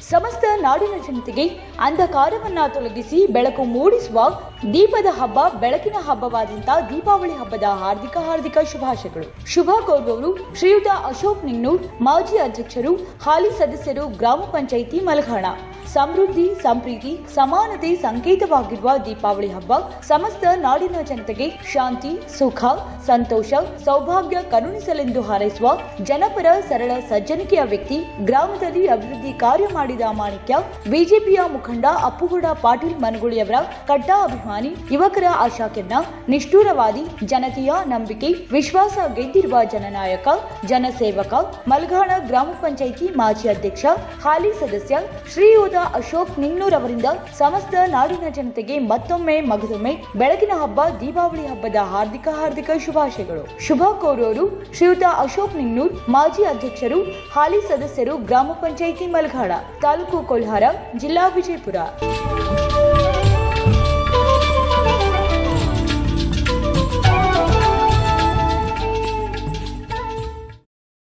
ಸಮಸ್ತ ನಾಡಿನ ಜನತೆಗೆ ಅಂಧಕಾರವನ್ನ ತೊಲಗಿಸಿ ಬೆಳಕು ಮೂಡಿಸುವ ದೀಪದ ಹಬ್ಬ ಬೆಳಕಿನ ಹಬ್ಬವಾದಂತ ದೀಪಾವಳಿ ಹಬ್ಬದ ಹಾರ್ದಿಕ ಹಾರ್ದಿಕ ಶುಭಾಶಯಗಳು ಶುಭ ಕೋರುವವರು ಶ್ರೀಯುತ ಅಶೋಕ್ ನಿಂಗ್ನೂರ್ ಮಾಜಿ ಅಧ್ಯಕ್ಷರು ಹಾಲಿ ಸದಸ್ಯರು ಗ್ರಾಮ ಪಂಚಾಯಿತಿ ಮಲಘಾಣ ಸಮೃದ್ಧಿ ಸಂಪ್ರೀತಿ ಸಮಾನತೆ ಸಂಕೇತವಾಗಿರುವ ದೀಪಾವಳಿ ಹಬ್ಬ ಸಮಸ್ತ ನಾಡಿನ ಜನತೆಗೆ ಶಾಂತಿ ಸುಖ ಸಂತೋಷ ಸೌಭಾಗ್ಯ ಕರುಣಿಸಲೆಂದು ಹಾರೈಸುವ ಜನಪರ ಸರಳ ಸಜ್ಜನಿಕೆಯ ವ್ಯಕ್ತಿ ಗ್ರಾಮದಲ್ಲಿ ಅಭಿವೃದ್ಧಿ ಕಾರ್ಯ ಮಾಡಿದ ಮಾಣಿಕ್ಯ ಬಿಜೆಪಿಯ ಮುಖಂಡ ಅಪ್ಪುಗೌಡ ಪಾಟೀಲ್ ಮನಗುಳಿಯವರ ಕಡ್ಡ ಅಭಿಮಾನಿ ಯುವಕರ ಆಶಾಕಿರಣ ನಿಷ್ಠೂರವಾದಿ ಜನತೆಯ ನಂಬಿಕೆ ವಿಶ್ವಾಸ ಗೆದ್ದಿರುವ ಜನನಾಯಕ ಜನಸೇವಕ ಮಲ್ಘಾಣ ಗ್ರಾಮ ಪಂಚಾಯಿತಿ ಮಾಜಿ ಅಧ್ಯಕ್ಷ ಹಾಲಿ ಸದಸ್ಯ ಶ್ರೀಯುತ ಅಶೋಕ್ ನಿಂಗ್ನೂರ್ ಅವರಿಂದ ಸಮಸ್ತ ನಾಡಿನ ಜನತೆಗೆ ಮತ್ತೊಮ್ಮೆ ಮಗದೊಮ್ಮೆ ಬೆಳಕಿನ ಹಬ್ಬ ದೀಪಾವಳಿ ಹಬ್ಬದ ಹಾರ್ದಿಕ ಹಾರ್ದಿಕ ಶುಭಾಶಯಗಳು ಶುಭ ಕೋರುವವರು ಶ್ರೀಯುತ ಅಶೋಕ್ ನಿಂಗ್ನೂರ್ ಮಾಜಿ ಅಧ್ಯಕ್ಷರು ಹಾಲಿ ಸದಸ್ಯರು ಗ್ರಾಮ ಪಂಚಾಯಿತಿ ಮಲ್ಘಾಡ ತಾಲೂಕು ಕೊಲ್ಹಾರ ಜಿಲ್ಲಾ ವಿಜಯಪುರ